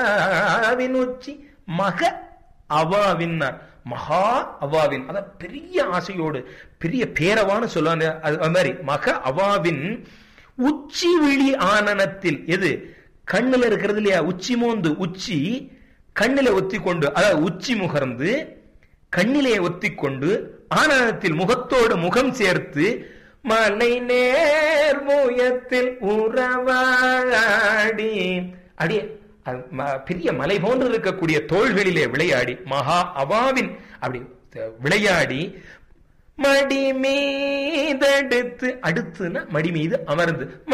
அவாவின் உச்சி மக அவாவின்னார் மகா அவாவின் அதான் பெரிய ஆசையோடு பெரிய பேரவான்னு சொல்லுவாங்க அது அது மாதிரி மக அவாவின் உச்சி விழி ஆனனத்தில் எது கண்ணுல இருக்கிறது இல்லையா உச்சி மோந்து உச்சி கண்ணில ஒத்தி கொண்டு அதாவது உச்சி முகர்ந்து கண்ணிலே ஒத்திக்கொண்டு ஆனந்தத்தில் முகத்தோடு முகம் சேர்த்து மலை நேர் முயத்தில் உறவாடி அடியே அது ம- பெரிய மலை போன்று இருக்கக்கூடிய தோள்களிலே விளையாடி மகா அவாவின் அப்படி த- விளையாடி மடி மீதெடுத்து அடுத்துன்னா மடி மீது அமர்ந்து